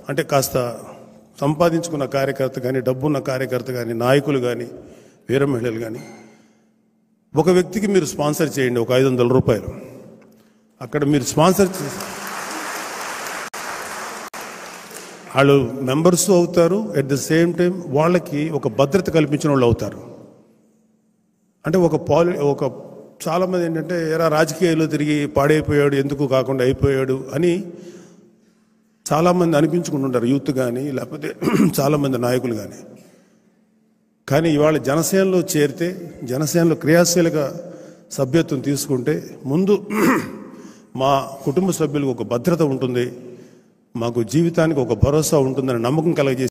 అంటే కాస్త సంపాదించుకున్న కార్యకర్త కానీ డబ్బున్న కార్యకర్త కానీ నాయకులు కానీ వీర మహిళలు కానీ ఒక వ్యక్తికి మీరు స్పాన్సర్ చేయండి ఒక ఐదు వందల రూపాయలు అక్కడ మీరు స్పాన్సర్ చేసి వాళ్ళు మెంబర్స్ అవుతారు ఎట్ ద సేమ్ టైం వాళ్ళకి ఒక భద్రత కల్పించిన వాళ్ళు అవుతారు అంటే ఒక పాలి ఒక చాలామంది ఏంటంటే ఎరా రాజకీయాల్లో తిరిగి పాడైపోయాడు ఎందుకు కాకుండా అయిపోయాడు అని చాలామంది అనిపించుకుంటుంటారు యూత్ కానీ లేకపోతే చాలామంది నాయకులు కానీ కానీ ఇవాళ జనసేనలో చేరితే జనసేనలో క్రియాశీలక సభ్యత్వం తీసుకుంటే ముందు మా కుటుంబ సభ్యులకు ఒక భద్రత ఉంటుంది మాకు జీవితానికి ఒక భరోసా ఉంటుందని నమ్మకం కలగజేసి